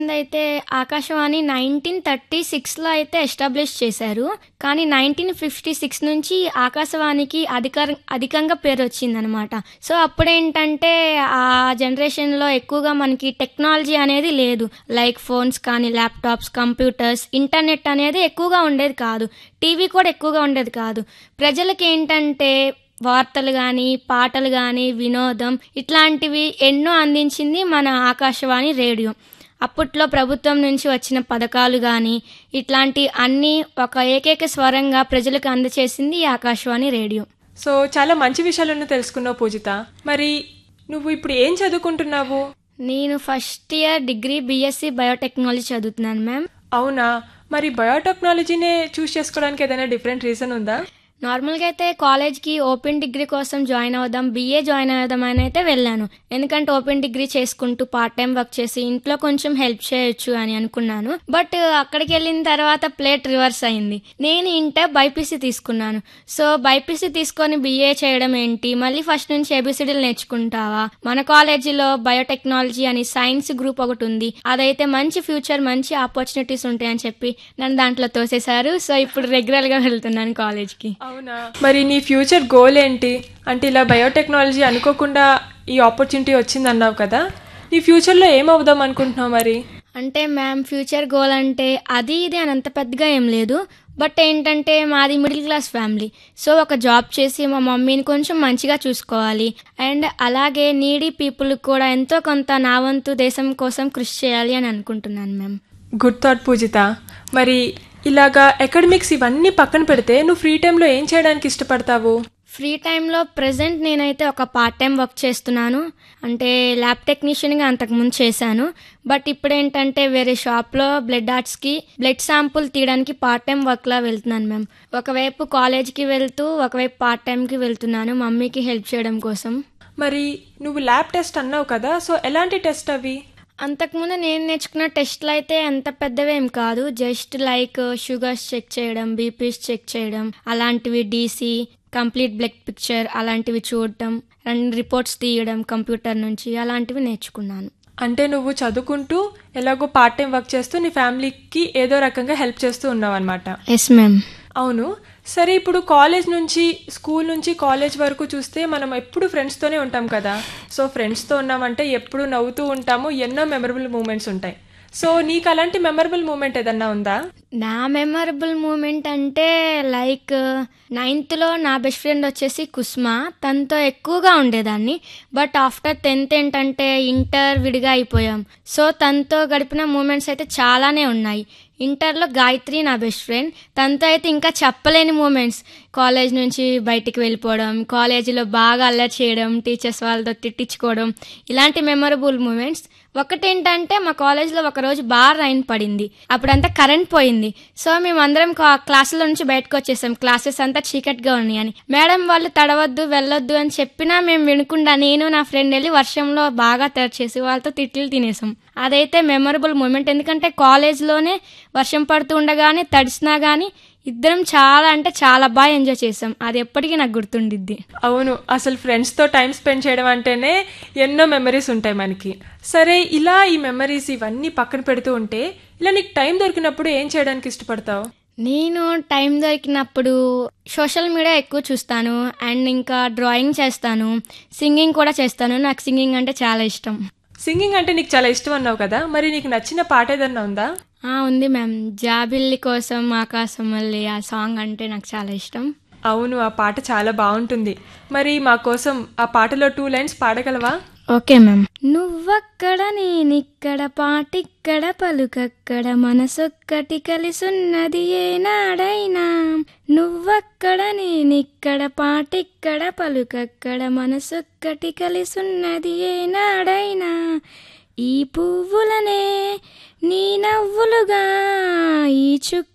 అయితే Akashvani nineteen thirty సిక్స్లో అయితే ఎస్టాబ్లిష్ చేశారు కానీ నైన్టీన్ ఫిఫ్టీ సిక్స్ నుంచి ఆకాశవాణికి అధిక అధికంగా పేరు వచ్చిందనమాట సో అప్పుడేంటంటే ఆ జనరేషన్లో ఎక్కువగా మనకి టెక్నాలజీ అనేది లేదు లైక్ ఫోన్స్ కానీ ల్యాప్టాప్స్ కంప్యూటర్స్ ఇంటర్నెట్ అనేది ఎక్కువగా ఉండేది కాదు టీవీ కూడా ఎక్కువగా ఉండేది కాదు ప్రజలకి ఏంటంటే వార్తలు కానీ పాటలు కానీ వినోదం ఇట్లాంటివి ఎన్నో అందించింది మన ఆకాశవాణి రేడియో అప్పట్లో ప్రభుత్వం నుంచి వచ్చిన పథకాలు కానీ ఇట్లాంటి అన్నీ ఒక ఏకైక స్వరంగా ప్రజలకు అందచేసింది ఈ ఆకాశవాణి రేడియో సో చాలా మంచి విషయాలను తెలుసుకున్నావు పూజిత మరి నువ్వు ఇప్పుడు ఏం చదువుకుంటున్నావు నేను first year degree BSc biotechnology చదువుతున్నాను మ్యామ్ అవునా మరి బయోటెక్నాలజీనే చూస్ చేసుకోవడానికి ఏదైనా డిఫరెంట్ రీజన్ ఉందా నార్మల్గా అయితే కాలేజ్కి ఓపెన్ డిగ్రీ కోసం జాయిన్ అవుదాం బీఏ జాయిన్ అవుదాం అని అయితే వెళ్ళాను ఎందుకంటే ఓపెన్ డిగ్రీ చేసుకుంటూ పార్ట్ టైం వర్క్ చేసి ఇంట్లో కొంచెం హెల్ప్ చేయొచ్చు అని అనుకున్నాను బట్ అక్కడికి వెళ్ళిన తర్వాత ప్లేట్ రివర్స్ అయింది నేను ఇంటర్ బైపీసీ తీసుకున్నాను సో బైపీసీ తీసుకొని బీఏ చేయడం ఏంటి మళ్ళీ ఫస్ట్ నుంచి ఏబిసిడీలు నేర్చుకుంటావా మన కాలేజీలో బయోటెక్నాలజీ అని సైన్స్ గ్రూప్ ఒకటి ఉంది అదైతే మంచి ఫ్యూచర్ మంచి ఆపర్చునిటీస్ ఉంటాయని చెప్పి నన్ను దాంట్లో తోసేశారు సో ఇప్పుడు రెగ్యులర్గా వెళ్తున్నాను కాలేజ్కి అవునా మరి నీ ఫ్యూచర్ గోల్ ఏంటి అంటే ఇలా బయోటెక్నాలజీ అనుకోకుండా ఈ ఆపర్చునిటీ వచ్చింది అన్నావు కదా నీ ఫ్యూచర్లో ఏమవుదాం అనుకుంటున్నావు మరి అంటే మ్యామ్ ఫ్యూచర్ గోల్ అంటే అది ఇది అని అంత పెద్దగా ఏం లేదు బట్ ఏంటంటే మాది మిడిల్ క్లాస్ ఫ్యామిలీ సో ఒక జాబ్ చేసి మా మమ్మీని కొంచెం మంచిగా చూసుకోవాలి అండ్ అలాగే నీడీ పీపుల్ కూడా ఎంతో కొంత నా వంతు దేశం కోసం కృషి చేయాలి అని అనుకుంటున్నాను మ్యామ్ గుడ్ థాట్ పూజిత మరి ఇలాగా అకాడమిక్స్ ఇవన్నీ పక్కన పెడితే నువ్వు ఫ్రీ టైంలో ఏం చేయడానికి ఇష్టపడతావు ఫ్రీ టైంలో ప్రజెంట్ నేనైతే ఒక పార్ట్ టైం వర్క్ చేస్తున్నాను అంటే ల్యాబ్ టెక్నీషియన్గా అంతకుముందు చేశాను బట్ ఇప్పుడు ఏంటంటే వేరే షాప్లో బ్లడ్ ఆర్ట్స్కి బ్లడ్ శాంపుల్ తీయడానికి పార్ట్ టైం వర్క్లా వెళ్తున్నాను మ్యామ్ ఒకవైపు కాలేజ్కి వెళ్తూ ఒకవైపు పార్ట్ టైంకి వెళ్తున్నాను మమ్మీకి హెల్ప్ చేయడం కోసం మరి నువ్వు ల్యాబ్ టెస్ట్ అన్నావు కదా సో ఎలాంటి టెస్ట్ అవి అంతకుముందు నేను నేర్చుకున్న టెస్ట్లు అయితే అంత పెద్దవేం కాదు జస్ట్ లైక్ షుగర్స్ చెక్ చేయడం బీపీస్ చెక్ చేయడం అలాంటివి డీసీ కంప్లీట్ బ్లడ్ పిక్చర్ అలాంటివి చూడటం రెండు రిపోర్ట్స్ తీయడం కంప్యూటర్ నుంచి అలాంటివి నేర్చుకున్నాను అంటే నువ్వు చదువుకుంటూ ఎలాగో పార్ట్ టైం వర్క్ చేస్తూ నీ ఫ్యామిలీకి ఏదో రకంగా హెల్ప్ చేస్తూ ఉన్నావు అనమాట ఎస్ మ్యామ్ అవును సరే ఇప్పుడు కాలేజ్ నుంచి స్కూల్ నుంచి కాలేజ్ వరకు చూస్తే మనం ఎప్పుడు ఫ్రెండ్స్తోనే ఉంటాం కదా సో ఫ్రెండ్స్తో ఉన్నామంటే ఎప్పుడు నవ్వుతూ ఉంటాము ఎన్నో మెమరబుల్ మూమెంట్స్ ఉంటాయి సో నీకు అలాంటి మెమరబుల్ మూమెంట్ ఏదన్నా ఉందా నా మెమరబుల్ మూమెంట్ అంటే లైక్ నైన్త్లో నా బెస్ట్ ఫ్రెండ్ వచ్చేసి కుస్మా తనతో ఎక్కువగా ఉండేదాన్ని బట్ ఆఫ్టర్ టెన్త్ ఏంటంటే ఇంటర్ విడిగా అయిపోయాం సో తనతో గడిపిన మూమెంట్స్ అయితే చాలానే ఉన్నాయి ఇంటర్లో గాయత్రి నా బెస్ట్ ఫ్రెండ్ తనతో అయితే ఇంకా చెప్పలేని మూమెంట్స్ కాలేజ్ నుంచి బయటికి వెళ్ళిపోవడం కాలేజీలో బాగా అల్లరి చేయడం టీచర్స్ వాళ్ళతో తిట్టించుకోవడం ఇలాంటి మెమరబుల్ మూమెంట్స్ ఒకటేంటంటే మా కాలేజ్లో ఒకరోజు బాగా రైన్ పడింది అప్పుడంతా కరెంట్ పోయింది సో మేమందరం క్లాసులో నుంచి బయటకు వచ్చేసాం క్లాసెస్ అంతా చీకటిగా ఉన్నాయని మేడం వాళ్ళు తడవద్దు వెళ్ళొద్దు అని చెప్పినా మేము వినకుండా నేను నా ఫ్రెండ్ వెళ్ళి వర్షంలో బాగా తడిచేసి వాళ్ళతో తిట్లు తినేసాం అదైతే మెమరబుల్ మూమెంట్ ఎందుకంటే కాలేజ్లోనే వర్షం పడుతూ ఉండగానే తడిసినా కానీ ఇద్దరం చాలా అంటే చాలా బాగా ఎంజాయ్ చేసాం అది ఎప్పటికీ నాకు గుర్తుండిద్ది అవును అసలు ఫ్రెండ్స్తో టైం స్పెండ్ చేయడం అంటేనే ఎన్నో మెమరీస్ ఉంటాయి మనకి సరే ఇలా ఈ మెమరీస్ ఇవన్నీ పక్కన పెడుతూ ఉంటే ఇలా నీకు టైం దొరికినప్పుడు ఏం చేయడానికి ఇష్టపడతావు నేను టైం దొరికినప్పుడు సోషల్ మీడియా ఎక్కువ చూస్తాను అండ్ ఇంకా డ్రాయింగ్ చేస్తాను సింగింగ్ కూడా చేస్తాను నాకు సింగింగ్ అంటే చాలా ఇష్టం సింగింగ్ అంటే నీకు చాలా ఇష్టం అన్నావు కదా మరి నీకు నచ్చిన పాట ఏదన్నా ఉందా ఆ, ఉంది మ్యామ్ జాబిల్లి కోసం ఆకాశం మళ్ళీ ఆ సాంగ్ అంటే నాకు చాలా ఇష్టం అవును ఆ పాట చాలా బాగుంటుంది మరి మా కోసం ఆ పాటలో టూ లైన్స్ పాడగలవా ఓకే మ్యామ్ నువ్వక్కడ నేనిక్కడ పాటిక్కడ పలుకక్కడ మనసొక్కటి కలిసున్నది ఏనాడైనా నువ్వక్కడ నేనిక్కడ పాటిక్కడ పలుకక్కడ మనసొక్కటి కలిసున్నది ఏనాడైనా ఈ పువ్వులనే నీ నవ్వులుగా ఈ చుక్క